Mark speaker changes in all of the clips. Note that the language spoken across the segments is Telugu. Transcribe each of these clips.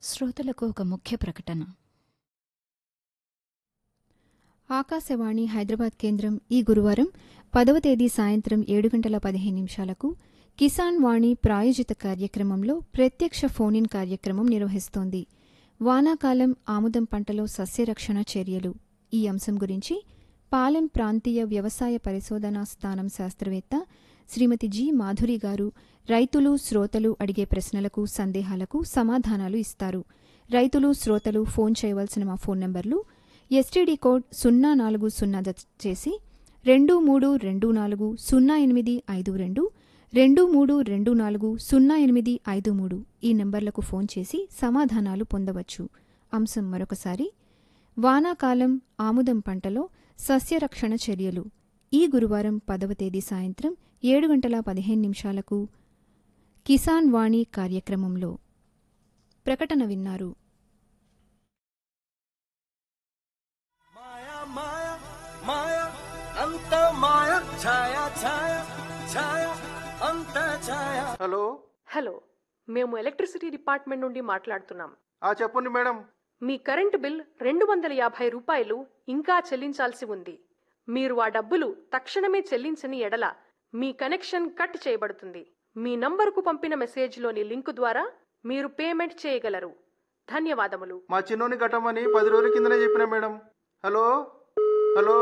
Speaker 1: శ్రోతలకు ఒక ముఖ్య ప్రకటన
Speaker 2: ఆకాశవాణి హైదరాబాద్ కేంద్రం ఈ గురువారం పదవ తేదీ సాయంత్రం ఏడు గంటల పదిహేను నిమిషాలకు కిసాన్ వాణి ప్రాయోజిత కార్యక్రమంలో ప్రత్యక్ష ఫోన్ ఇన్ కార్యక్రమం నిర్వహిస్తోంది వానాకాలం ఆముదం పంటలో సస్యరక్షణ చర్యలు ఈ అంశం గురించి పాలెం ప్రాంతీయ వ్యవసాయ పరిశోధనా స్థానం శాస్త్రవేత్త శ్రీమతి జి మాధురి గారు రైతులు శ్రోతలు అడిగే ప్రశ్నలకు సందేహాలకు సమాధానాలు ఇస్తారు రైతులు శ్రోతలు ఫోన్ చేయవలసిన మా ఫోన్ నంబర్లు ఎస్టీడీ కోడ్ సున్నా నాలుగు సున్నా జత చేసి రెండు మూడు రెండు నాలుగు సున్నా ఎనిమిది ఐదు రెండు రెండు మూడు రెండు నాలుగు సున్నా ఎనిమిది ఐదు మూడు ఈ నంబర్లకు ఫోన్ చేసి సమాధానాలు పొందవచ్చు అంశం మరొకసారి వానాకాలం ఆముదం పంటలో సస్యరక్షణ చర్యలు ఈ గురువారం పదవ తేదీ సాయంత్రం ఏడు గంటల పదిహేను నిమిషాలకు కిసాన్ వాణి కార్యక్రమంలో ప్రకటన విన్నారు
Speaker 3: మాయా మాయా మాయా అంత మాయా ఛాయా ఛాయా ఛాయా అంత ఛాయా
Speaker 4: హలో
Speaker 5: హలో మేము ఎలక్ట్రిసిటీ డిపార్ట్మెంట్ నుండి మాట్లాడుతున్నాం
Speaker 4: ఆ చెప్పండి మేడం
Speaker 5: మీ కరెంటు బిల్ రెండు వందల యాభై రూపాయలు ఇంకా చెల్లించాల్సి ఉంది మీరు ఆ డబ్బులు తక్షణమే చెల్లించని ఎడల మీ కనెక్షన్ కట్ చేయబడుతుంది మీ నంబరుకు పంపిన మెసేజ్లోని లింకు ద్వారా మీరు పేమెంట్ చేయగలరు ధన్యవాదములు
Speaker 4: మా చిన్నోని కట్టమని పది రోజుల కిందనే చెప్పిన మేడం హలో హలో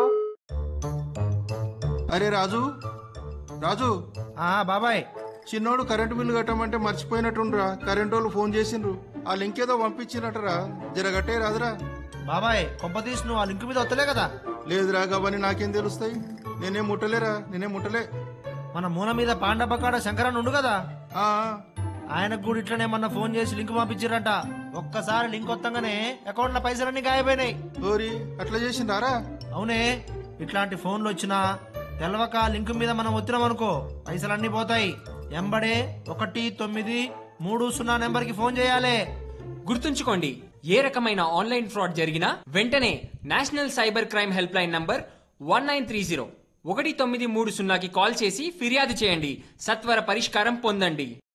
Speaker 4: అరే రాజు రాజు
Speaker 6: ఆ బాబాయ్
Speaker 4: చిన్నోడు కరెంటు బిల్లు కట్టమంటే మర్చిపోయినట్టుండ్రా కరెంటు వాళ్ళు ఫోన్ చేసిండ్రు ఆ లింక్ ఏదో పంపించినట్టరా జర కట్టే రాదురా
Speaker 6: బాబాయ్ కొంపతీసి నువ్వు ఆ లింక్ మీద వస్తలే కదా
Speaker 4: లేదురా అవన్నీ నాకేం తెలుస్తాయి నేనేం ముట్టలేరా నేనేం ముట్టలే
Speaker 6: మన మూల మీద పాండపకాడ శంకరన్ ఉండు కదా
Speaker 4: ఆ
Speaker 6: ఆయనకు కూడా ఇట్లనే మొన్న ఫోన్ చేసి లింక్ పంపించారంట ఒక్కసారి లింక్ వత్తంగానే అకౌంట్ లో పైసలన్నీ గాయపోయినాయి
Speaker 4: ఓరి అట్లా చేసిండారా
Speaker 6: అవునే ఇట్లాంటి ఫోన్లు వచ్చినా తెలవక లింక్ మీద మనం వచ్చినాం అనుకో పైసలన్నీ పోతాయి ఎంబడే ఒకటి తొమ్మిది మూడు సున్నా నెంబర్కి ఫోన్ చేయాలి
Speaker 7: గుర్తుంచుకోండి ఏ రకమైన ఆన్లైన్ ఫ్రాడ్ జరిగినా వెంటనే national cyber crime help line number one nine three zero ఒకటి తొమ్మిది మూడు సున్నాకి కాల్ చేసి ఫిర్యాదు చేయండి సత్వర పరిష్కారం పొందండి